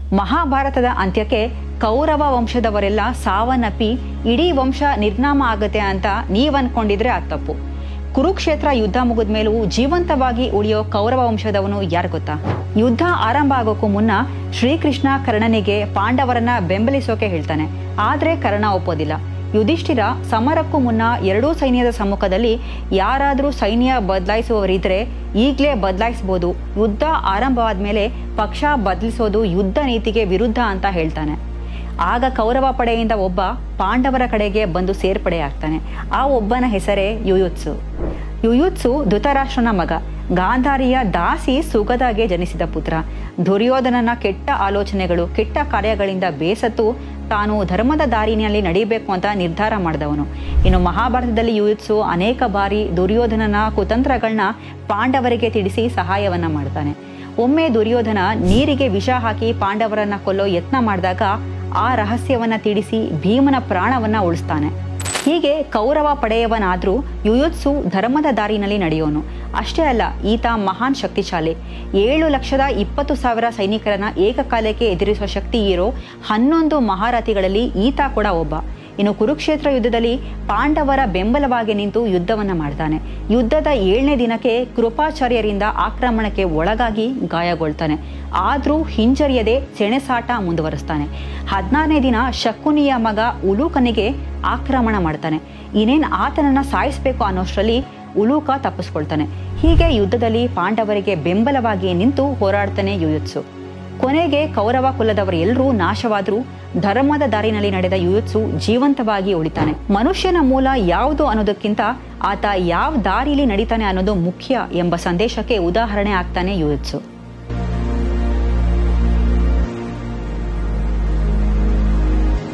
ಮಹಾಭಾರತದ ಅಂತ್ಯಕ್ಕೆ ಕೌರವ ವಂಶದವರೆಲ್ಲ ಸಾವನ್ನಪ್ಪಿ ಇಡೀ ವಂಶ ನಿರ್ನಾಮ ಆಗತ್ತೆ ಅಂತ ನೀವ್ ಅನ್ಕೊಂಡಿದ್ರೆ ಅದು ತಪ್ಪು ಕುರುಕ್ಷೇತ್ರ ಯುದ್ಧ ಮುಗಿದ ಮೇಲೂ ಜೀವಂತವಾಗಿ ಉಳಿಯೋ ಕೌರವ ವಂಶದವನು ಯಾರು ಗೊತ್ತಾ ಯುದ್ಧ ಆರಂಭ ಆಗೋಕ್ಕೂ ಮುನ್ನ ಶ್ರೀಕೃಷ್ಣ ಕರ್ಣನಿಗೆ ಪಾಂಡವರನ್ನ ಬೆಂಬಲಿಸೋಕೆ ಹೇಳ್ತಾನೆ ಆದ್ರೆ ಕರ್ಣ ಒಪ್ಪೋದಿಲ್ಲ ಯುಧಿಷ್ಠಿರ ಸಮರಕ್ಕೂ ಮುನ್ನ ಎರಡೂ ಸೈನ್ಯದ ಸಮ್ಮುಖದಲ್ಲಿ ಯಾರಾದರೂ ಸೈನ್ಯ ಬದಲಾಯಿಸುವವರಿದ್ರೆ ಈಗಲೇ ಬದಲಾಯಿಸ್ಬೋದು ಯುದ್ಧ ಆರಂಭವಾದ ಮೇಲೆ ಪಕ್ಷ ಬದಲಿಸೋದು ಯುದ್ಧ ನೀತಿಗೆ ವಿರುದ್ಧ ಅಂತ ಹೇಳ್ತಾನೆ ಆಗ ಕೌರವ ಪಡೆಯಿಂದ ಒಬ್ಬ ಪಾಂಡವರ ಕಡೆಗೆ ಬಂದು ಸೇರ್ಪಡೆಯಾಗ್ತಾನೆ ಆ ಒಬ್ಬನ ಹೆಸರೇ ಯುಯುತ್ಸು ಯುಯುತ್ಸು ಧೃತರಾಷ್ಟ್ರನ ಮಗ ಗಾಂಧಾರಿಯ ದಾಸಿ ಸುಗದಾಗೆ ಜನಿಸಿದ ಪುತ್ರ ದುರ್ಯೋಧನನ ಕೆಟ್ಟ ಆಲೋಚನೆಗಳು ಕೆಟ್ಟ ಕಾರ್ಯಗಳಿಂದ ಬೇಸತ್ತು ತಾನು ಧರ್ಮದ ದಾರಿನಲ್ಲಿ ನಡೀಬೇಕು ಅಂತ ನಿರ್ಧಾರ ಮಾಡಿದವನು ಇನ್ನು ಮಹಾಭಾರತದಲ್ಲಿ ಯುಯುತ್ಸು ಅನೇಕ ಬಾರಿ ದುರ್ಯೋಧನನ ಕುತಂತ್ರಗಳನ್ನ ಪಾಂಡವರಿಗೆ ತಿಳಿಸಿ ಸಹಾಯವನ್ನ ಮಾಡ್ತಾನೆ ಒಮ್ಮೆ ದುರ್ಯೋಧನ ನೀರಿಗೆ ವಿಷ ಹಾಕಿ ಪಾಂಡವರನ್ನ ಕೊಲ್ಲೋ ಯತ್ನ ಮಾಡಿದಾಗ ಆ ರಹಸ್ಯವನ್ನ ತಿಳಿಸಿ ಭೀಮನ ಪ್ರಾಣವನ್ನ ಉಳಿಸ್ತಾನೆ ಹೀಗೆ ಕೌರವ ಪಡೆಯವನಾದ್ರೂ ಯುಯುತ್ಸು ಧರ್ಮದ ದಾರಿನಲ್ಲಿ ನಡೆಯೋನು ಅಷ್ಟೇ ಅಲ್ಲ ಈತ ಮಹಾನ್ ಶಕ್ತಿಶಾಲಿ ಏಳು ಲಕ್ಷದ ಇಪ್ಪತ್ತು ಸಾವಿರ ಸೈನಿಕರನ್ನ ಏಕಕಾಲಕ್ಕೆ ಎದುರಿಸುವ ಶಕ್ತಿ ಇರೋ ಹನ್ನೊಂದು ಮಹಾರಥಿಗಳಲ್ಲಿ ಈತ ಕೂಡ ಒಬ್ಬ ಇನ್ನು ಕುರುಕ್ಷೇತ್ರ ಯುದ್ಧದಲ್ಲಿ ಪಾಂಡವರ ಬೆಂಬಲವಾಗಿ ನಿಂತು ಯುದ್ಧವನ್ನ ಮಾಡ್ತಾನೆ ಯುದ್ಧದ ಏಳನೇ ದಿನಕ್ಕೆ ಕೃಪಾಚಾರ್ಯರಿಂದ ಆಕ್ರಮಣಕ್ಕೆ ಒಳಗಾಗಿ ಗಾಯಗೊಳ್ತಾನೆ ಆದ್ರೂ ಹಿಂಜರಿಯದೆ ಸೆಣಸಾಟ ಮುಂದುವರಿಸ್ತಾನೆ ಹದಿನಾರನೇ ದಿನ ಶಕುನಿಯ ಮಗ ಉಲೂಕನಿಗೆ ಆಕ್ರಮಣ ಮಾಡ್ತಾನೆ ಇನ್ನೇನ್ ಆತನನ್ನ ಸಾಯಿಸ್ಬೇಕು ಅನ್ನೋಷ್ಟರಲ್ಲಿ ಉಲೂಕ ತಪ್ಪಿಸ್ಕೊಳ್ತಾನೆ ಹೀಗೆ ಯುದ್ಧದಲ್ಲಿ ಪಾಂಡವರಿಗೆ ಬೆಂಬಲವಾಗಿ ನಿಂತು ಹೋರಾಡ್ತಾನೆ ಯುಯುತ್ಸು ಕೊನೆಗೆ ಕೌರವ ಕುಲದವರು ಎಲ್ಲರೂ ನಾಶವಾದ್ರೂ ಧರ್ಮದ ದಾರಿನಲ್ಲಿ ನಡೆದ ಯುಯುತ್ಸು ಜೀವಂತವಾಗಿ ಉಳಿತಾನೆ ಮನುಷ್ಯನ ಮೂಲ ಯಾವುದು ಅನ್ನೋದಕ್ಕಿಂತ ಆತ ಯಾವ ದಾರಿಲಿ ನಡೀತಾನೆ ಅನ್ನೋದು ಮುಖ್ಯ ಎಂಬ ಸಂದೇಶಕ್ಕೆ ಉದಾಹರಣೆ ಆಗ್ತಾನೆ ಯುಯುತ್ಸು